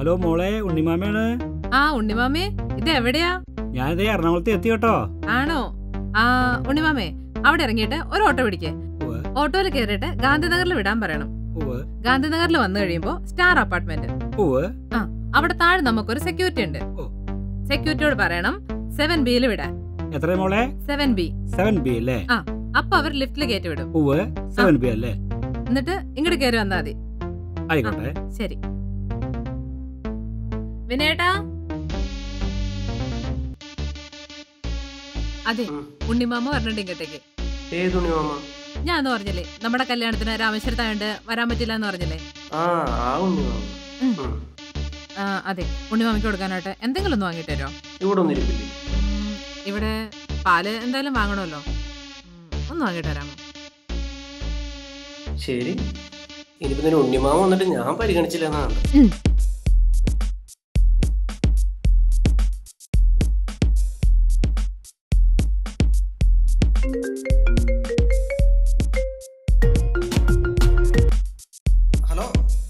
Hello മോളെ ഉണ്ണിമാമയാണ് ആ ഉണ്ണിമാമേ ഇത് എവിടെയാ ഞാനിതേ എറണാകുളത്ത് എത്തി കേട്ടോ ആണോ ആ ഉണ്ണിമാമേ അവിടെ ഇറങ്ങിയിട്ട് ഒരു ഓട്ടോ പിടിക്കേ ഉവ്വ്. ഓട്ടോയിൽ കയറിയിട്ട് ഗാന്ധിനഗറിൽ വിടാൻ പറയണം ഉവ്വ് ഗാന്ധിനഗറിൽ വന്നു കഴിയുമ്പോ സ്റ്റാർ അപ്പാർട്ട്മെന്റ് ഉവ്വ് അവിടെ താഴെ നമുക്കൊരു സെക്യൂരിറ്റി ഉണ്ട് ഓ. സെക്യൂരിറ്റിയോട് പറയണം സെവൻ ബിയിൽ വിടാൻ എത്ര മോളെ സെവൻ ബി സെവൻ ബി അല്ലേ അപ്പൊ അവർ ലിഫ്റ്റിൽ കയറ്റി വിടും ഉവ്വ് സെവൻ ബി അല്ലേ എന്നിട്ട് ഇങ്ങോട്ട് കയറി വന്നാ മതി ആയിക്കോട്ടെ ശരി വിനേട്ടാ അതെ ഉം. ഉണ്ണിമാമ പറഞ്ഞിട്ട് ഇങ്ങോട്ടേക്ക് ഏതുണി മാമ ഞാൻ അന്ന് പറഞ്ഞില്ലേ നമ്മുടെ കല്യാണത്തിന് രാമേശ്വരത്തായോണ്ട് വരാൻ പറ്റില്ല എന്ന് പറഞ്ഞില്ലേ ആ ആ ഉണ്ണി മാമ ഉം. ഉം. ആ, അതെ ഉണ്ണിമാമയ്ക്ക് കൊടുക്കാനായിട്ട് എന്തെങ്കിലും ഒന്ന് വാങ്ങിട്ട് തരുമോ ഇവിടെ ഒന്നും ഇരിപ്പില്ലേ ഉം, ഇവിടെ പാല് എന്തായാലും വാങ്ങണമല്ലോ ഉം, ഒന്ന് വാങ്ങിട്ട് തരാമോ ശരി ഇനിയിപ്പോ ഇതിന് ഉണ്ണിമാമ വന്നിട്ട് ഞാൻ പരിഗണിച്ചില്ല എന്നാണ് ഉം. ഹലോ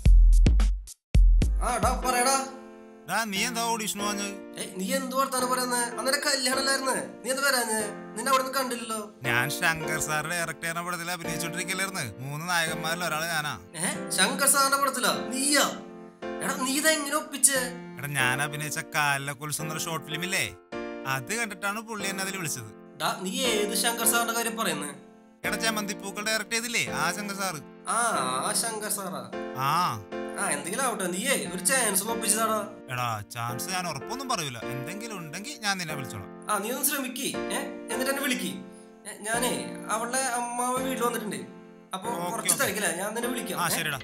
ആ ഡാ പറയടാ ഡാ നീ എന്താ ഓഡീഷൻ വാങ്ങ് ഏയ്, നീ എന്ത് വർത്താനം പറയുന്നത് അന്നേരം കല്യാണല്ലായിരുന്നേ നീ എന്ത് വരാഞ്ഞ് നിന്നെ അവിടെ നിന്ന് കണ്ടില്ലല്ലോ ഞാൻ ശങ്കർ സാർ ഡയറക്ട് ചെയ്യുന്ന പടത്തിൽ അഭിനയിച്ചോണ്ടിരിക്കലായിരുന്നു മൂന്ന് നായകന്മാരിൽ ഒരാള് ഞാനാ ഏ ശങ്കർ സാറിന്റെ പടത്തിലാ നീയാ എടാ നീ ഇതാ എങ്ങനെ ഒപ്പിച്ചേ എടാ ഞാൻ അഭിനയിച്ച കാലിലെ കുൽസുന്ന ഷോർട്ട് ഫിലിം ഇല്ലേ അത് കണ്ടിട്ടാണ് പുള്ളി എന്നെ അതിൽ വിളിച്ചത് ഡാ നീ ഏത് ശങ്കർ സാറിന്റെ കാര്യം പറയുന്നത് എടാ ചെമന്തി പൂക്കൾ ഡയറക്ട് ചെയ്തില്ലേ ആ ശങ്കർ സാറ് ആ ആ ശങ്കർ സാറാ ആ ആ എന്തെങ്കിലും ആവട്ടെ നീയേ ഒരു ചാൻസ് ഒന്ന് ഒപ്പിച്ചതാടാ എടാ ചാൻസ് ഞാൻ ഉറപ്പൊന്നും പറയൂല എന്തെങ്കിലും ഉണ്ടെങ്കിൽ ഞാൻ നിന്നെ വിളിച്ചോളാം ആ നീ ഒന്ന് ശ്രമിക്ക് ഏ എന്നിട്ട് എന്നെ വിളിക്ക് ഏ, ഞാനേ അവളുടെ അമ്മാവ് വീട്ടിൽ വന്നിട്ടുണ്ട് അപ്പൊ ഓക്കേ, കുറച്ച് ഓക്കേ. തിരക്കില്ല ഞാൻ നിന്നെ വിളിക്കാം ആ ഏ? ശരിടാ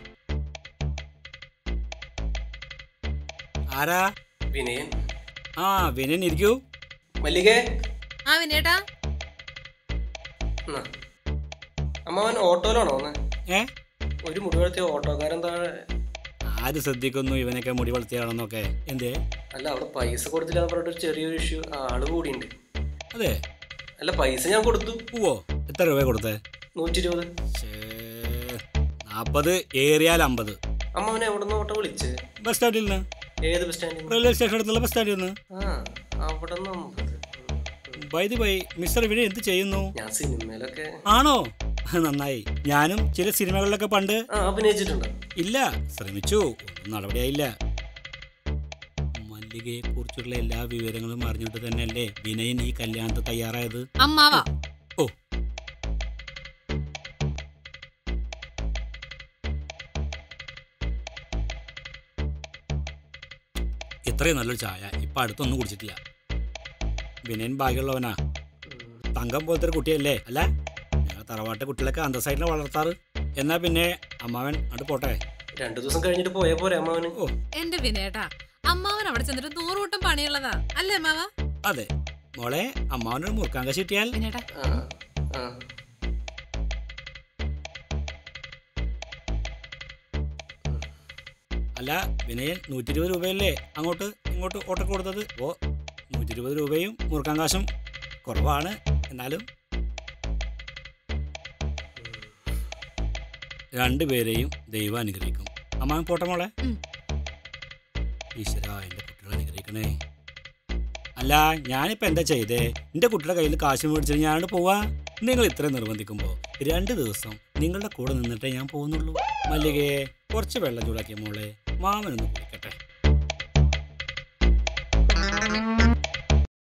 ആരാ വിനയൻ ആ വിനയൻ ഇരിക്കൂ മല്ലികേ ആ വിനേട്ടാ എന്നാ. അമ്മാവൻ ഓട്ടോയിലാണോ വന്നേ ഏ ഒരു മുടി വളർത്തിയ ഓട്ടോക്കാരൻ താഴെ ആര് ശ്രദ്ധിക്കുന്നു ഇവനൊക്കെ മുടി വളർത്തിയാണെന്നൊക്കെ എന്തേ അല്ല അവിടെ പൈസ കൊടുത്തില്ല എന്ന് പറഞ്ഞിട്ട് ഒരു ചെറിയൊരു ഇഷ്യൂ ആള് കൂടിയുണ്ട് അതെ അല്ല പൈസ ഞാൻ കൊടുത്തു ഉവ്വോ എത്ര രൂപ കൊടുത്തേ നൂറ്റി ഇരുപത് നാൽപ്പത് ഏറിയാൽ അമ്പത് അമ്മാവനെ എവിടെ നിന്ന് ഓട്ടോ വിളിച്ച് ബസ് സ്റ്റാൻഡിൽ നിന്ന് ഏത് ബസ് സ്റ്റാൻഡിൽ നിന്ന് റെയിൽവേ സ്റ്റേഷൻ അടുത്തുള്ള ബസ് സ്റ്റാൻഡിൽ നിന്ന് ആ അവിടെ നിന്ന് അമ്പത് ഉം. വൈദ്യ ബൈ മിസ്റ്റർ വിനയൻ എന്ത് ചെയ്യുന്നു ഞാൻ സിനിമയിലൊക്കെ ആണോ നന്നായി ഞാനും ചില സിനിമകളിലൊക്കെ പണ്ട് ആ അഭിനയിച്ചിട്ടുണ്ട് ഇല്ല ശ്രമിച്ചു ഒന്നും നടപടിയായില്ല മല്ലികയെ കുറിച്ചുള്ള എല്ലാ വിവരങ്ങളും അറിഞ്ഞിട്ട് തന്നെയല്ലേ വിനയൻ ഈ കല്യാണത്തിന് തയ്യാറായത് അമ്മാവാ ഓ ഇത്രയും നല്ലൊരു ചായ ഇപ്പൊ അടുത്തൊന്നും കുടിച്ചിട്ടില്ല വിനയൻ ഭാഗ്യമുള്ളവനാ തങ്കം പോലത്തെ ഒരു കുട്ടിയല്ലേ അല്ല ഞങ്ങൾ തറവാട്ടെ കുട്ടികളൊക്കെ അന്തസ്സായിട്ടാണ് വളർത്താറ് എന്നാ പിന്നെ അമ്മാവൻ അങ്ങോട്ട് പോട്ടെ രണ്ടു ദിവസം കഴിഞ്ഞിട്ട് പോയാ പോരെ അമ്മാവന് ഓ എന്റെ വിനേട്ടാ അമ്മാവൻ അവിടെ ചെന്നിട്ട് നൂറുകൂട്ടം പണിയുള്ളതാ അല്ലേ അമ്മാവ അതെ മോളെ അമ്മാവനൊരു മുറുക്കാൻ കാശ് കിട്ടിയാൽ വിനേട്ടാ ആ ആ അല്ല വിനയൻ നൂറ്റി ഇരുപത് രൂപയല്ലേ അങ്ങോട്ട് ഇങ്ങോട്ട് ഓട്ടോ കൊടുത്തത് ഓ നൂറ്റി ഇരുപത് രൂപയും മുറുക്കാൻ കാശും കുറവാണ് എന്നാലും രണ്ടുപേരെയും ദൈവം അനുഗ്രഹിക്കും അമ്മാവൻ പോട്ടെ മോളെ ഉം. ഈശ്വര എൻ്റെ കുട്ടികളെ അനുഗ്രഹിക്കണേ അല്ല ഞാനിപ്പോൾ എന്താ ചെയ്തേ എൻ്റെ കുട്ടിയുടെ കയ്യിൽ കാശ് മേടിച്ചിട്ട് ഞാനോട് പോവാ നിങ്ങൾ ഇത്രയും നിർബന്ധിക്കുമ്പോൾ രണ്ട് ദിവസം നിങ്ങളുടെ കൂടെ നിന്നിട്ടേ ഞാൻ പോകുന്നുള്ളൂ മല്ലികയെ കുറച്ച് വെള്ളം ചൂടാക്കിയ മോളെ മാമനൊന്ന് കുളിക്കട്ടെ